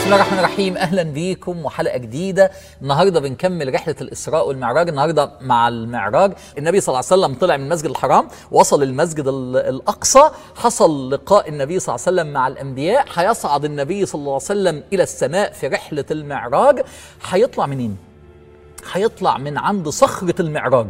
الله الرحمن الرحيم اهلا بيكم وحلقه جديده النهارده بنكمل رحله الاسراء والمعراج النهارده مع المعراج النبي صلى الله عليه وسلم طلع من المسجد الحرام وصل المسجد ال- الاقصى حصل لقاء النبي صلى الله عليه وسلم مع الانبياء هيصعد النبي صلى الله عليه وسلم الى السماء في رحله المعراج هيطلع منين هيطلع من عند صخره المعراج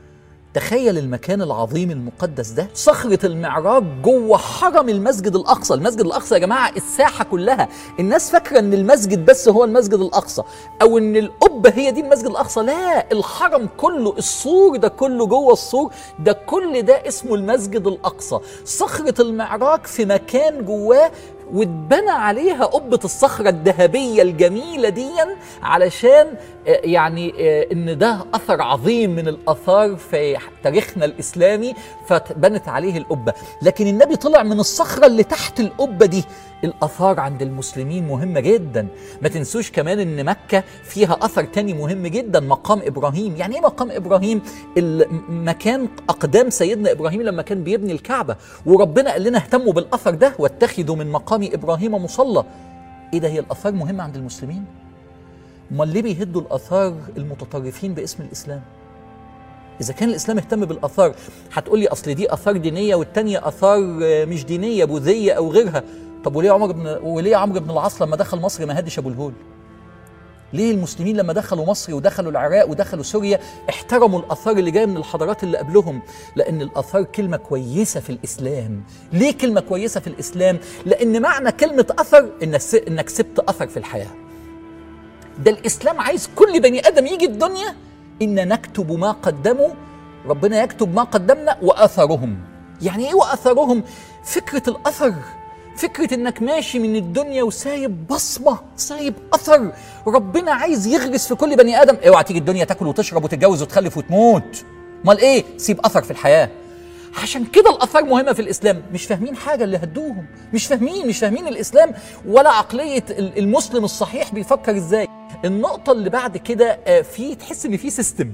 تخيل المكان العظيم المقدس ده صخرة المعراج جوه حرم المسجد الأقصى المسجد الأقصى يا جماعة الساحة كلها الناس فاكرة أن المسجد بس هو المسجد الأقصى أو أن القبة هي دي المسجد الأقصى لا الحرم كله السور ده كله جوه السور ده كل ده اسمه المسجد الأقصى صخرة المعراج في مكان جواه واتبنى عليها قبة الصخرة الذهبية الجميلة دي علشان آه، يعني آه، ان ده اثر عظيم من الاثار في تاريخنا الاسلامي فبنت عليه القبة لكن النبي طلع من الصخرة اللي تحت القبة دي الاثار عند المسلمين مهمة جدا ما تنسوش كمان ان مكة فيها اثر تاني مهم جدا مقام ابراهيم يعني ايه مقام ابراهيم المكان اقدام سيدنا ابراهيم لما كان بيبني الكعبة وربنا قال لنا اهتموا بالاثر ده واتخذوا من مقام ابراهيم مصلى ايه ده هي الاثار مهمة عند المسلمين امال ليه بيهدوا الاثار المتطرفين باسم الاسلام اذا كان الاسلام اهتم بالاثار هتقول لي اصل دي اثار دينيه والتانيه اثار آه، مش دينيه بوذيه او غيرها طب وليه عمر بن وليه عمرو بن العاص لما دخل مصر ما هدش ابو الهول ليه المسلمين لما دخلوا مصر ودخلوا العراق ودخلوا سوريا احترموا الاثار اللي جايه من الحضارات اللي قبلهم لان الاثار كلمه كويسه في الاسلام ليه كلمه كويسه في الاسلام لان معنى كلمه اثر انك س- انك سبت اثر في الحياه ده الاسلام عايز كل بني ادم يجي الدنيا ان نكتب ما قدموا ربنا يكتب ما قدمنا واثرهم يعني ايه واثرهم فكره الاثر فكرة انك ماشي من الدنيا وسايب بصمة سايب اثر ربنا عايز يغرس في كل بني ادم اوعى تيجي الدنيا تاكل وتشرب وتتجوز وتخلف وتموت امال ايه سيب اثر في الحياة عشان كده الاثار مهمه في الاسلام مش فاهمين حاجه اللي هدوهم مش فاهمين مش فاهمين الاسلام ولا عقليه ال- المسلم الصحيح بيفكر ازاي النقطه اللي بعد كده آه، في تحس ان في سيستم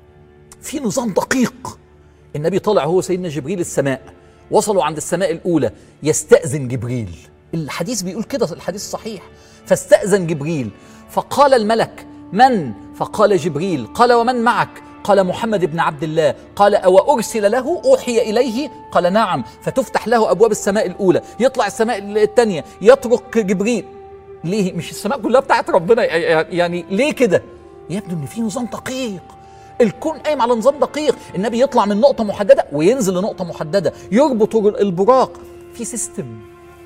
في نظام دقيق النبي طلع هو سيدنا جبريل السماء وصلوا عند السماء الأولى يستأذن جبريل الحديث بيقول كده الحديث صحيح فاستأذن جبريل فقال الملك من فقال جبريل قال ومن معك قال محمد بن عبد الله قال أو أرسل له أوحي إليه قال نعم فتفتح له أبواب السماء الأولى يطلع السماء الثانية يترك جبريل ليه مش السماء كلها بتاعت ربنا يعني ليه كده يبدو ان في نظام دقيق الكون قايم على نظام دقيق النبي يطلع من نقطه محدده وينزل لنقطه محدده يربط البراق في سيستم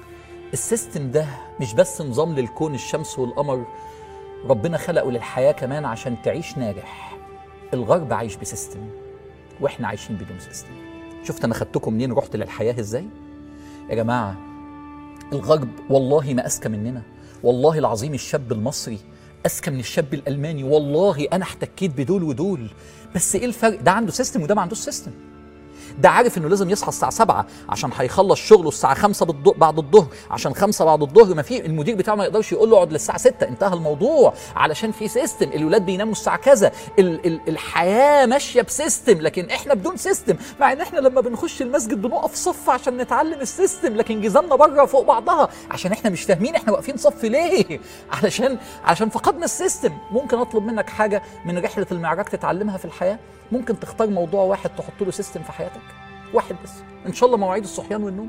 السيستم ده مش بس نظام للكون الشمس والقمر ربنا خلقه للحياه كمان عشان تعيش ناجح الغرب عايش بسيستم واحنا عايشين بدون سيستم شفت انا خدتكم منين رحت للحياه ازاي يا جماعه الغرب والله ما اذكى مننا والله العظيم الشاب المصري اذكى من الشاب الالماني والله انا احتكيت بدول ودول بس ايه الفرق ده عنده سيستم وده ما عندوش سيستم ده عارف انه لازم يصحى الساعه 7 عشان هيخلص شغله الساعه 5 بالض- بعد الظهر عشان 5 بعد الظهر ما في المدير بتاعه ما يقدرش يقول له اقعد للساعه 6 انتهى الموضوع علشان في سيستم الولاد بيناموا الساعه كذا ال ال الحياه ماشيه بسيستم لكن احنا بدون سيستم مع ان احنا لما بنخش المسجد بنقف صف عشان نتعلم السيستم لكن جزامنا بره فوق بعضها عشان احنا مش فاهمين احنا واقفين صف ليه علشان عشان فقدنا السيستم ممكن اطلب منك حاجه من رحله المعراج تتعلمها في الحياه ممكن تختار موضوع واحد تحط له سيستم في حياتك واحد بس ان شاء الله مواعيد الصحيان والنوم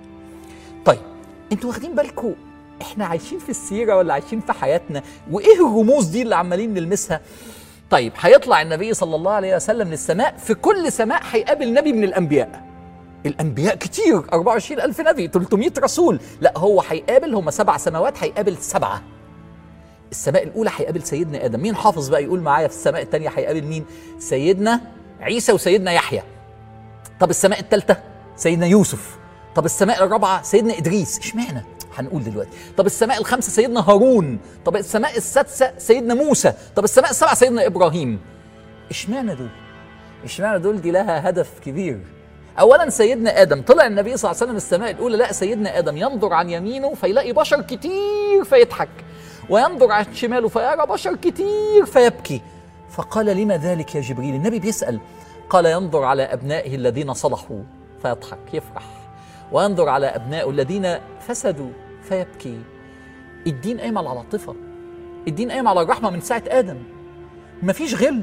طيب انتوا واخدين بالكم احنا عايشين في السيره ولا عايشين في حياتنا وايه الرموز دي اللي عمالين نلمسها طيب هيطلع النبي صلى الله عليه وسلم للسماء في كل سماء هيقابل نبي من الانبياء الانبياء كتير 24 الف نبي 300 رسول لا هو هيقابل هم سبع سماوات هيقابل سبعه السماء الاولى هيقابل سيدنا ادم مين حافظ بقى يقول معايا في السماء الثانيه هيقابل مين سيدنا عيسى وسيدنا يحيى طب السماء الثالثه سيدنا يوسف طب السماء الرابعه سيدنا ادريس اشمعنى هنقول دلوقتي طب السماء الخامسه سيدنا هارون طب السماء السادسه سيدنا موسى طب السماء السبعه سيدنا ابراهيم اشمعنى دول اشمعنى دول دي لها هدف كبير اولا سيدنا ادم طلع النبي صلى الله عليه وسلم السماء الاولى لا سيدنا ادم ينظر عن يمينه فيلاقي بشر كتير فيضحك وينظر عن شماله فيرى بشر كتير فيبكي فقال لما ذلك يا جبريل النبي بيسال قال ينظر على ابنائه الذين صلحوا فيضحك يفرح وينظر على ابنائه الذين فسدوا فيبكي الدين قايم على العاطفه الدين قايم على الرحمه من ساعه ادم مفيش غل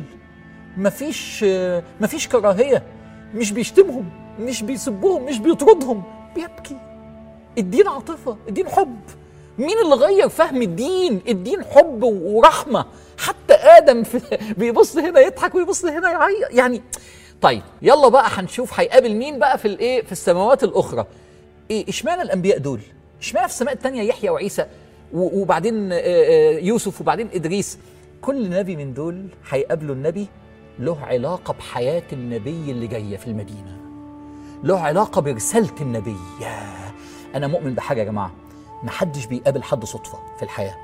مفيش مفيش كراهيه مش بيشتمهم مش بيسبهم مش بيطردهم بيبكي الدين عاطفه الدين حب مين اللي غير فهم الدين الدين حب ورحمه حتى ادم في بيبص هنا يضحك ويبص هنا يعيط يعني طيب يلا بقى هنشوف هيقابل مين بقى في الايه في السماوات الاخرى ايه اشمعنى الانبياء دول اشمعنى في السماء الثانيه يحيى وعيسى وبعدين يوسف وبعدين ادريس كل نبي من دول هيقابلوا النبي له علاقه بحياه النبي اللي جايه في المدينه له علاقه برساله النبي يا انا مؤمن بحاجه يا جماعه محدش بيقابل حد صدفه في الحياه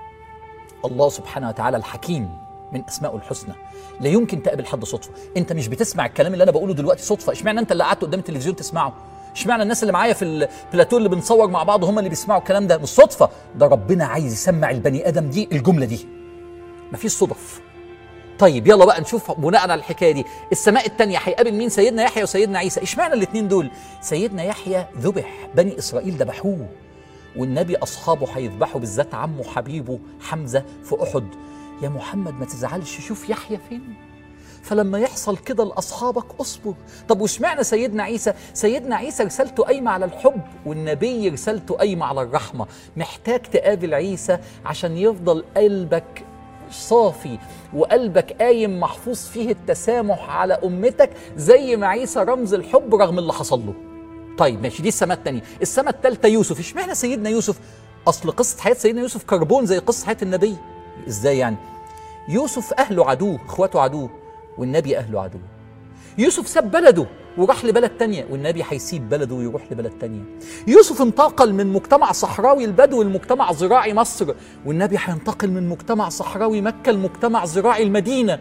الله سبحانه وتعالى الحكيم من اسمائه الحسنى لا يمكن تقابل حد صدفه انت مش بتسمع الكلام اللي انا بقوله دلوقتي صدفه اشمعنى انت اللي قعدت قدام التلفزيون تسمعه اشمعنى الناس اللي معايا في البلاتو اللي بنصور مع بعض هم اللي بيسمعوا الكلام ده مش صدفه ده ربنا عايز يسمع البني ادم دي الجمله دي مفيش صدف طيب يلا بقى نشوف بناء على الحكايه دي السماء الثانيه هيقابل مين سيدنا يحيى وسيدنا عيسى اشمعنى الاثنين دول سيدنا يحيى ذبح بني اسرائيل ذبحوه والنبي اصحابه هيذبحوا بالذات عمه حبيبه حمزه في احد يا محمد ما تزعلش شوف يحيى فين فلما يحصل كده لاصحابك اصبر طب واشمعنى سيدنا عيسى سيدنا عيسى رسالته قايمه على الحب والنبي رسالته قايمه على الرحمه محتاج تقابل عيسى عشان يفضل قلبك صافي وقلبك قايم محفوظ فيه التسامح على امتك زي ما عيسى رمز الحب رغم اللي حصل له طيب ماشي دي السماء الثانيه السماء الثالثه يوسف اشمعنى سيدنا يوسف اصل قصه حياه سيدنا يوسف كربون زي قصه حياه النبي ازاي يعني يوسف اهله عدوه اخواته عدوه والنبي اهله عدوه يوسف ساب بلده وراح لبلد تانية والنبي هيسيب بلده ويروح لبلد تانية يوسف انتقل من مجتمع صحراوي البدو لمجتمع زراعي مصر والنبي هينتقل من مجتمع صحراوي مكة لمجتمع زراعي المدينة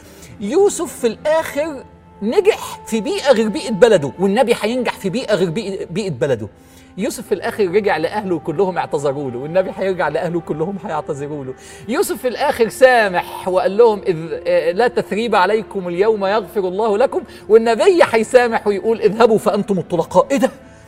يوسف في الآخر نجح في بيئة غير بيئة بلده والنبي هينجح في بيئة غير بيئة بلده يوسف في الاخر رجع لاهله كلهم اعتذروا له والنبي هيرجع لاهله كلهم هيعتذروا له يوسف في الاخر سامح وقال لهم اذ لا تثريب عليكم اليوم يغفر الله لكم والنبي هيسامح ويقول اذهبوا فانتم الطلقاء ايه ده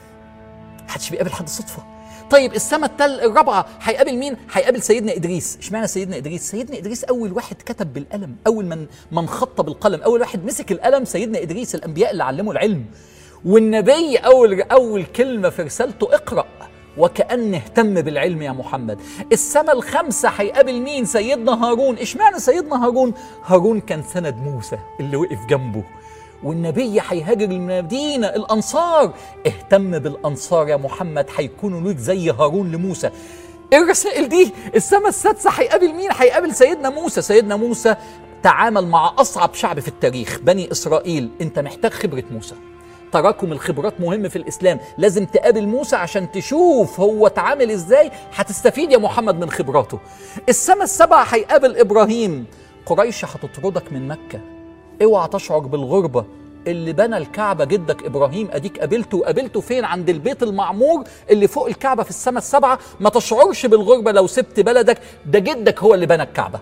محدش بيقابل حد صدفه طيب السماء التل الرابعه هيقابل مين؟ هيقابل سيدنا ادريس، اشمعنى سيدنا ادريس؟ سيدنا ادريس اول واحد كتب بالقلم، اول من من خط بالقلم، اول واحد مسك القلم سيدنا ادريس الانبياء اللي علموا العلم. والنبي اول اول كلمه في رسالته اقرا وكأن اهتم بالعلم يا محمد السماء الخمسة هيقابل مين سيدنا هارون اشمعنى سيدنا هارون هارون كان سند موسى اللي وقف جنبه والنبي هيهاجر المدينة الأنصار اهتم بالأنصار يا محمد هيكونوا ليك زي هارون لموسى الرسائل دي السماء السادسة هيقابل مين هيقابل سيدنا موسى سيدنا موسى تعامل مع أصعب شعب في التاريخ بني إسرائيل أنت محتاج خبرة موسى تراكم الخبرات مهم في الاسلام لازم تقابل موسى عشان تشوف هو اتعامل ازاي هتستفيد يا محمد من خبراته السماء السبعة هيقابل ابراهيم قريش هتطردك من مكة اوعى تشعر بالغربة اللي بنى الكعبة جدك إبراهيم أديك قابلته وقابلته فين عند البيت المعمور اللي فوق الكعبة في السماء السبعة ما تشعرش بالغربة لو سبت بلدك ده جدك هو اللي بنى الكعبة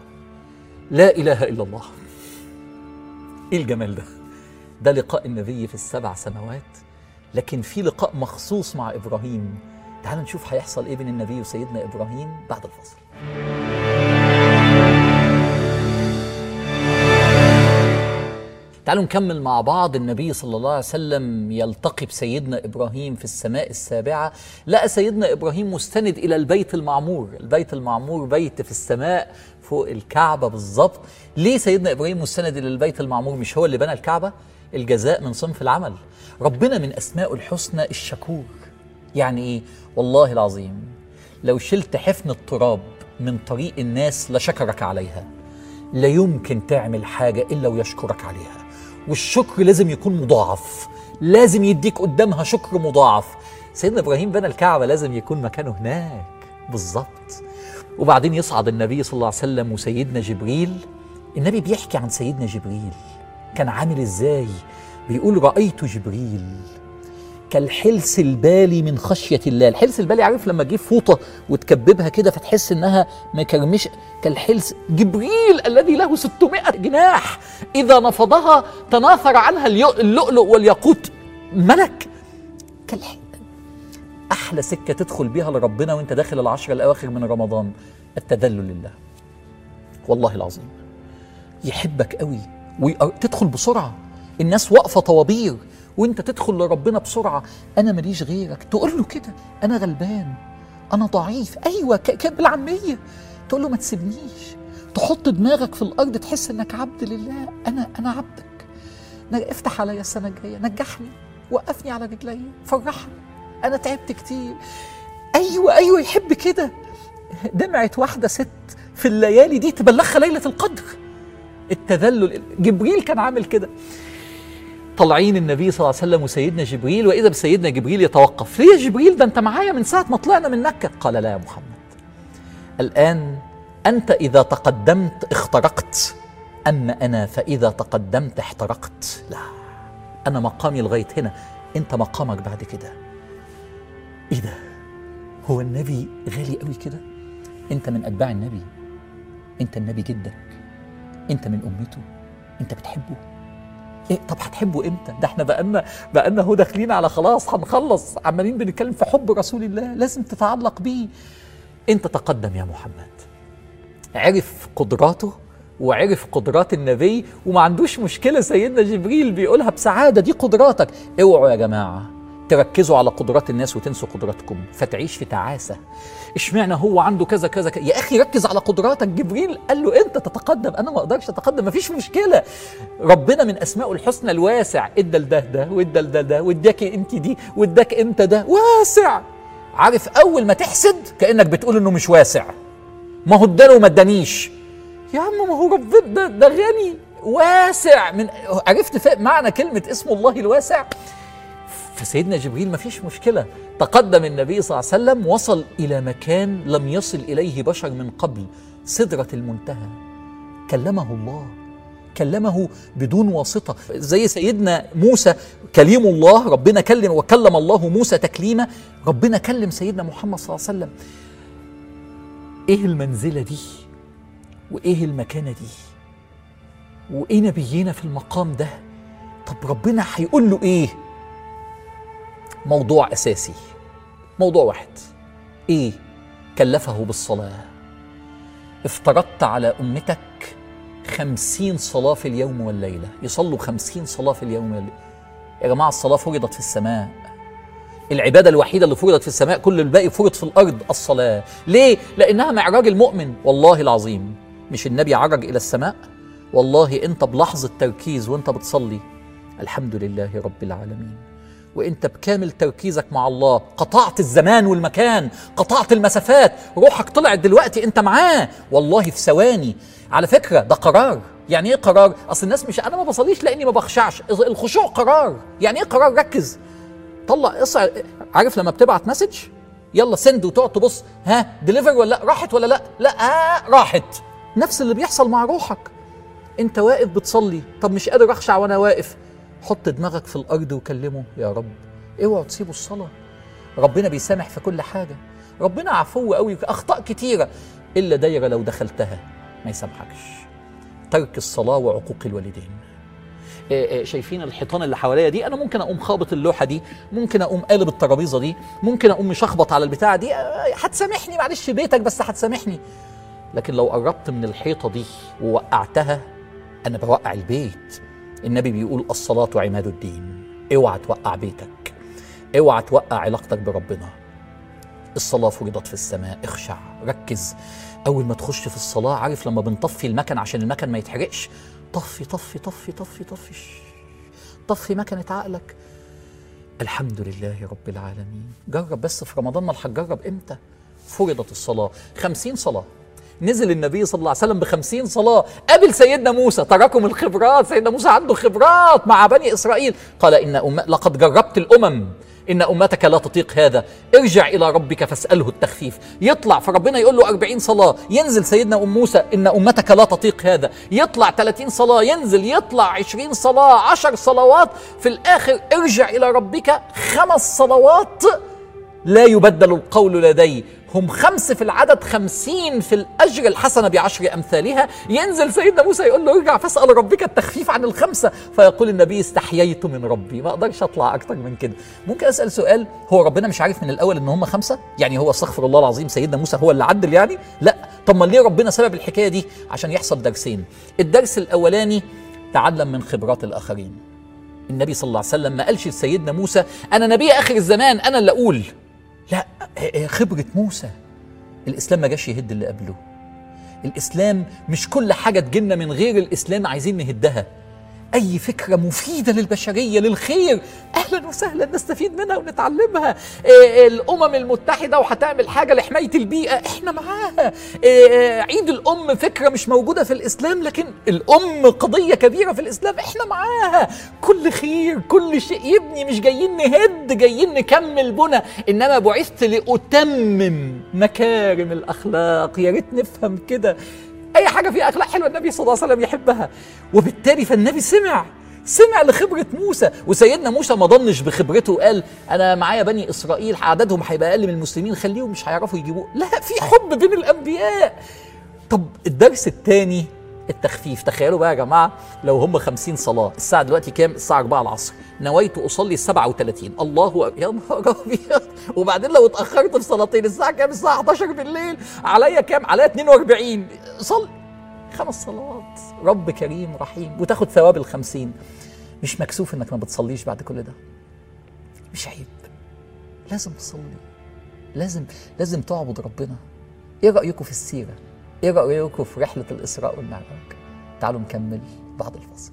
لا إله إلا الله إيه الجمال ده ده لقاء النبي في السبع سنوات لكن في لقاء مخصوص مع ابراهيم تعال نشوف هيحصل ايه بين النبي وسيدنا ابراهيم بعد الفصل تعالوا نكمل مع بعض النبي صلى الله عليه وسلم يلتقي بسيدنا ابراهيم في السماء السابعه لقى سيدنا ابراهيم مستند الى البيت المعمور البيت المعمور بيت في السماء فوق الكعبه بالظبط ليه سيدنا ابراهيم مستند الى البيت المعمور مش هو اللي بنى الكعبه الجزاء من صنف العمل ربنا من اسمائه الحسنى الشكور يعني ايه والله العظيم لو شلت حفن التراب من طريق الناس لشكرك عليها لا يمكن تعمل حاجه الا ويشكرك عليها والشكر لازم يكون مضاعف لازم يديك قدامها شكر مضاعف سيدنا ابراهيم بنى الكعبه لازم يكون مكانه هناك بالظبط وبعدين يصعد النبي صلى الله عليه وسلم وسيدنا جبريل النبي بيحكي عن سيدنا جبريل كان عامل ازاي بيقول رأيت جبريل كالحلس البالي من خشية الله الحلس البالي عارف لما تجيب فوطة وتكببها كده فتحس انها مكرمش كالحلس جبريل الذي له 600 جناح إذا نفضها تناثر عنها اللؤلؤ والياقوت ملك كالح... احلى سكه تدخل بيها لربنا وانت داخل العشر الاواخر من رمضان التذلل لله والله العظيم يحبك قوي وتدخل بسرعه الناس واقفه طوابير وانت تدخل لربنا بسرعه انا ماليش غيرك تقول له كده انا غلبان انا ضعيف ايوه بالعاميه تقول له ما تسيبنيش تحط دماغك في الارض تحس انك عبد لله انا انا عبدك افتح عليا السنه الجايه نجحني وقفني على رجلي فرحني انا تعبت كتير ايوه ايوه يحب كده دمعه واحده ست في الليالي دي تبلغها ليله القدر التذلل جبريل كان عامل كده طالعين النبي صلى الله عليه وسلم وسيدنا جبريل واذا بسيدنا جبريل يتوقف ليه يا جبريل ده انت معايا من ساعه ما طلعنا من مكه قال لا يا محمد الان انت اذا تقدمت اخترقت اما انا فاذا تقدمت احترقت لا انا مقامي لغايه هنا انت مقامك بعد كده ايه ده هو النبي غالي قوي كده انت من اتباع النبي انت النبي جدك انت من امته انت بتحبه ايه طب هتحبه امتى ده احنا بقالنا بقالنا هو داخلين على خلاص هنخلص عمالين بنتكلم في حب رسول الله لازم تتعلق بيه انت تقدم يا محمد عرف قدراته وعرف قدرات النبي وما عندوش مشكله سيدنا جبريل بيقولها بسعاده دي قدراتك اوعوا يا جماعه تركزوا على قدرات الناس وتنسوا قدراتكم فتعيش في تعاسه اشمعنى هو عنده كذا كذا كذا يا اخي ركز على قدراتك جبريل قال له انت تتقدم انا ما اقدرش اتقدم مفيش مشكله ربنا من اسمائه الحسنى الواسع ادى لده ده وادى لده ده واداك انت دي واداك انت ده واسع عارف اول ما تحسد كانك بتقول انه مش واسع ما هو اداله وما ادانيش يا عم ما هو ربنا ده, ده غني واسع من عرفت معنى كلمه اسم الله الواسع فسيدنا جبريل ما فيش مشكلة تقدم النبي صلى الله عليه وسلم وصل إلى مكان لم يصل إليه بشر من قبل سدرة المنتهى كلمه الله كلمه بدون واسطة زي سيدنا موسى كليم الله ربنا كلم وكلم الله موسى تكليما ربنا كلم سيدنا محمد صلى الله عليه وسلم ايه المنزلة دي وايه المكانة دي وايه نبينا في المقام ده طب ربنا هيقول له ايه موضوع اساسي موضوع واحد ايه كلفه بالصلاه افترضت على امتك خمسين صلاة في اليوم والليلة يصلوا خمسين صلاة في اليوم والليلة يا جماعة الصلاة فرضت في السماء العبادة الوحيدة اللي فرضت في السماء كل الباقي فرض في الأرض الصلاة ليه؟ لأنها معراج المؤمن والله العظيم مش النبي عرج إلى السماء والله أنت بلحظة تركيز وأنت بتصلي الحمد لله رب العالمين وانت بكامل تركيزك مع الله قطعت الزمان والمكان قطعت المسافات روحك طلعت دلوقتي انت معاه والله في ثواني على فكره ده قرار يعني ايه قرار اصل الناس مش انا ما بصليش لاني ما بخشعش الخشوع قرار يعني ايه قرار ركز طلع اصع عارف لما بتبعت مسج يلا سند وتقعد تبص ها ديليفر ولا لا راحت ولا لا لا آه راحت نفس اللي بيحصل مع روحك انت واقف بتصلي طب مش قادر اخشع وانا واقف حط دماغك في الارض وكلمه يا رب اوعوا تسيبوا الصلاه ربنا بيسامح في كل حاجه ربنا عفو قوي اخطاء كتيره الا دايره لو دخلتها ما يسامحكش ترك الصلاه وعقوق الوالدين شايفين الحيطان اللي حواليا دي انا ممكن اقوم خابط اللوحه دي ممكن اقوم قالب الترابيزه دي ممكن اقوم مشخبط على البتاعه دي هتسامحني معلش بيتك بس هتسامحني لكن لو قربت من الحيطه دي ووقعتها انا بوقع البيت النبي بيقول الصلاة عماد الدين اوعى توقع بيتك اوعى توقع علاقتك بربنا الصلاة فرضت في السماء اخشع ركز أول ما تخش في الصلاة عارف لما بنطفي المكن عشان المكن ما يتحرقش طفي طفي طفي طفي طفي طفي مكنة عقلك الحمد لله رب العالمين جرب بس في رمضان ما هتجرب امتى فرضت الصلاة خمسين صلاة نزل النبي صلى الله عليه وسلم بخمسين صلاة قابل سيدنا موسى تراكم الخبرات سيدنا موسى عنده خبرات مع بني إسرائيل قال إن أم... لقد جربت الأمم إن أمتك لا تطيق هذا ارجع إلى ربك فاسأله التخفيف يطلع فربنا يقول له أربعين صلاة ينزل سيدنا أم موسى إن أمتك لا تطيق هذا يطلع ثلاثين صلاة ينزل يطلع عشرين صلاة عشر صلوات في الآخر ارجع إلى ربك خمس صلوات لا يبدل القول لدي هم خمس في العدد خمسين في الأجر الحسنة بعشر أمثالها ينزل سيدنا موسى يقول له ارجع فاسأل ربك التخفيف عن الخمسة فيقول النبي استحييت من ربي ما أقدرش أطلع أكتر من كده ممكن أسأل سؤال هو ربنا مش عارف من الأول إن هم خمسة يعني هو استغفر الله العظيم سيدنا موسى هو اللي عدل يعني لا طب ما ليه ربنا سبب الحكاية دي عشان يحصل درسين الدرس الأولاني تعلم من خبرات الآخرين النبي صلى الله عليه وسلم ما قالش لسيدنا موسى انا نبي اخر الزمان انا اللي اقول لا خبره موسى الاسلام ما جاش يهد اللي قبله الاسلام مش كل حاجه تجينا من غير الاسلام عايزين نهدها اي فكره مفيده للبشريه للخير اهلا وسهلا نستفيد منها ونتعلمها إيه الامم المتحده وهتعمل حاجه لحمايه البيئه احنا معاها إيه عيد الام فكره مش موجوده في الاسلام لكن الام قضيه كبيره في الاسلام احنا معاها كل خير كل شيء يبني مش جايين نهد جايين نكمل بنا انما بعثت لاتمم مكارم الاخلاق يا ريت نفهم كده اي حاجه فيها اخلاق حلوه النبي صلى الله عليه وسلم يحبها وبالتالي فالنبي سمع سمع لخبرة موسى وسيدنا موسى ما ضنش بخبرته وقال أنا معايا بني إسرائيل عددهم هيبقى أقل من المسلمين خليهم مش هيعرفوا يجيبوه لا في حب بين الأنبياء طب الدرس الثاني التخفيف تخيلوا بقى يا جماعة لو هم خمسين صلاة الساعة دلوقتي كام الساعة 4 العصر نويت أصلي السبعة وثلاثين الله أكبر يا نهار أبيض وبعدين لو اتأخرت في صلاتين الساعة كام الساعة 11 بالليل عليا كام عليا 42 صل خمس صلوات رب كريم رحيم وتاخد ثواب الخمسين مش مكسوف انك ما بتصليش بعد كل ده مش عيب لازم تصلي لازم لازم تعبد ربنا ايه رأيكم في السيرة ايه رأيكم في رحلة الإسراء والمعراج تعالوا نكمل بعد الفصل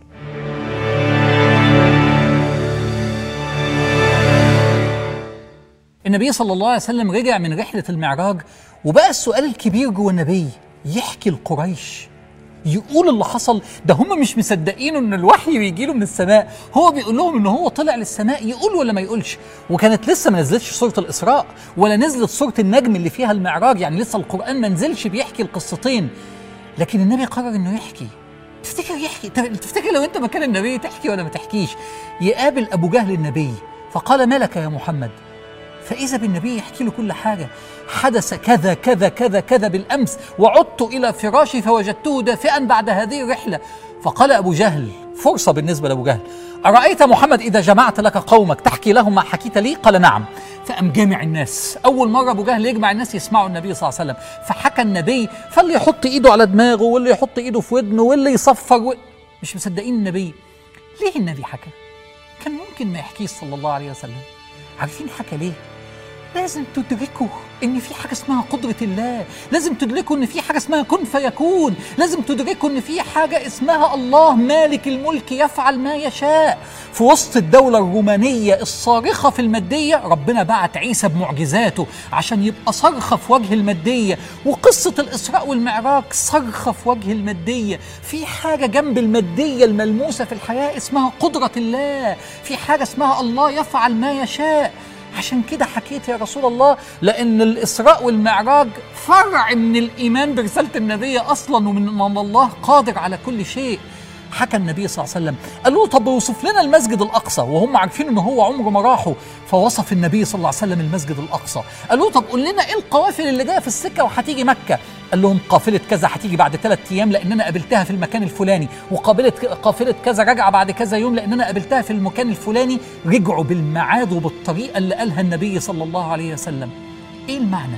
النبي صلى الله عليه وسلم رجع من رحلة المعراج وبقى السؤال الكبير جوه النبي يحكي القريش يقول اللي حصل ده هم مش مصدقين ان الوحي بيجي له من السماء هو بيقول لهم ان هو طلع للسماء يقول ولا ما يقولش وكانت لسه ما نزلتش سوره الاسراء ولا نزلت سوره النجم اللي فيها المعراج يعني لسه القران ما نزلش بيحكي القصتين لكن النبي قرر انه يحكي تفتكر يحكي تفتكر لو انت مكان النبي تحكي ولا ما تحكيش يقابل ابو جهل النبي فقال ما لك يا محمد فإذا بالنبي يحكي له كل حاجة حدث كذا كذا كذا كذا بالأمس وعدت إلى فراشي فوجدته دافئا بعد هذه الرحلة فقال أبو جهل فرصة بالنسبة لأبو جهل أرأيت محمد إذا جمعت لك قومك تحكي لهم ما حكيت لي قال نعم فقام جامع الناس أول مرة أبو جهل يجمع الناس يسمعوا النبي صلى الله عليه وسلم فحكى النبي فاللي يحط إيده على دماغه واللي يحط إيده في ودنه واللي يصفر و... مش مصدقين النبي ليه النبي حكى كان ممكن ما يحكيش صلى الله عليه وسلم عارفين حكى ليه لازم تدركوا ان في حاجه اسمها قدره الله لازم تدركوا ان في حاجه اسمها كن فيكون لازم تدركوا ان في حاجه اسمها الله مالك الملك يفعل ما يشاء في وسط الدوله الرومانيه الصارخه في الماديه ربنا بعت عيسى بمعجزاته عشان يبقى صرخه في وجه الماديه وقصه الاسراء والمعراج صرخه في وجه الماديه في حاجه جنب الماديه الملموسه في الحياه اسمها قدره الله في حاجه اسمها الله يفعل ما يشاء عشان كده حكيت يا رسول الله لأن الإسراء والمعراج فرع من الإيمان برسالة النبي أصلا ومن أن الله قادر على كل شيء حكى النبي صلى الله عليه وسلم قال له طب وصف لنا المسجد الأقصى وهم عارفين أنه هو عمره ما راحوا فوصف النبي صلى الله عليه وسلم المسجد الأقصى قال له طب قول لنا إيه القوافل اللي جاية في السكة وهتيجي مكة قال لهم قافلة كذا هتيجي بعد ثلاث أيام لأن أنا قابلتها في المكان الفلاني وقابلة قافلة كذا راجعة بعد كذا يوم لأن أنا قابلتها في المكان الفلاني رجعوا بالميعاد وبالطريقة اللي قالها النبي صلى الله عليه وسلم إيه المعنى؟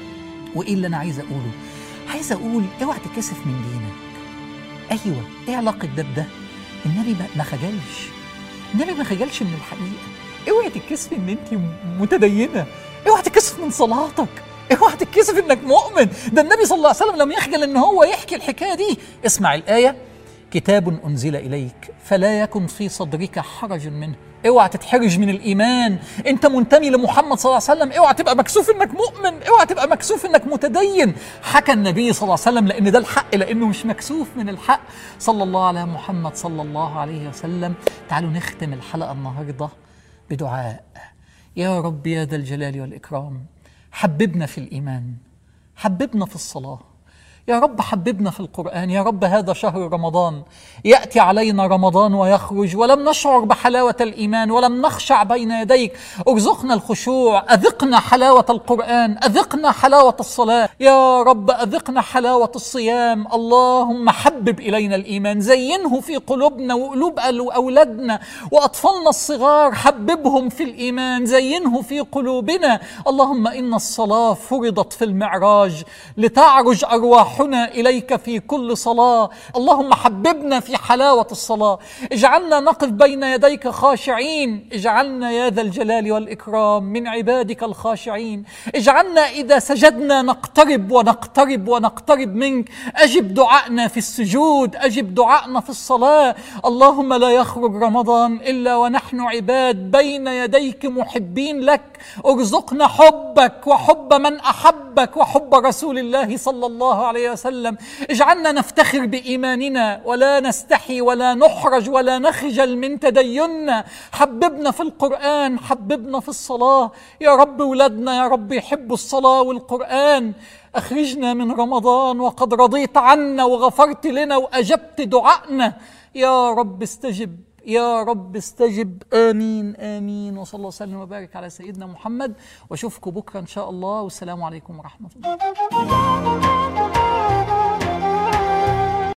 وإيه اللي أنا عايز أقوله؟ عايز أقول اوعى تتكسف من دينك أيوة إيه علاقة ده بده؟ النبي ما خجلش النبي ما خجلش من الحقيقة اوعي تتكسف ان انت متدينة اوعي تتكسف من صلاتك اوعى تتكسف انك مؤمن ده النبي صلى الله عليه وسلم لم يخجل ان هو يحكي الحكايه دي اسمع الايه كتاب انزل اليك فلا يكن في صدرك حرج منه اوعى تتحرج من الايمان انت منتمي لمحمد صلى الله عليه وسلم اوعى تبقى مكسوف انك مؤمن اوعى تبقى مكسوف انك متدين حكى النبي صلى الله عليه وسلم لان ده الحق لانه مش مكسوف من الحق صلى الله على محمد صلى الله عليه وسلم تعالوا نختم الحلقه النهارده بدعاء يا رب يا ذا الجلال والاكرام حببنا في الايمان حببنا في الصلاه يا رب حببنا في القرآن يا رب هذا شهر رمضان يأتي علينا رمضان ويخرج ولم نشعر بحلاوة الإيمان ولم نخشع بين يديك ارزقنا الخشوع أذقنا حلاوة القرآن أذقنا حلاوة الصلاة يا رب أذقنا حلاوة الصيام اللهم حبب إلينا الإيمان زينه في قلوبنا وقلوب أولادنا وأطفالنا الصغار حببهم في الإيمان زينه في قلوبنا اللهم إن الصلاة فرضت في المعراج لتعرج أرواحنا إليك في كل صلاة اللهم حببنا في حلاوة الصلاة اجعلنا نقف بين يديك خاشعين اجعلنا يا ذا الجلال والإكرام من عبادك الخاشعين اجعلنا إذا سجدنا نقترب ونقترب ونقترب منك أجب دعائنا في السجود أجب دعائنا في الصلاة اللهم لا يخرج رمضان إلا ونحن عباد بين يديك محبين لك ارزقنا حبك وحب من أحبك وحب رسول الله صلى الله عليه وسلم اجعلنا نفتخر بإيماننا ولا نستحي ولا نحرج ولا نخجل من تديننا حببنا في القرآن حببنا في الصلاة يا رب ولادنا يا رب يحبوا الصلاة والقرآن أخرجنا من رمضان وقد رضيت عنا وغفرت لنا وأجبت دعائنا يا رب استجب يا رب استجب آمين آمين وصلى الله وسلم وبارك على سيدنا محمد وأشوفكم بكرة إن شاء الله والسلام عليكم ورحمة الله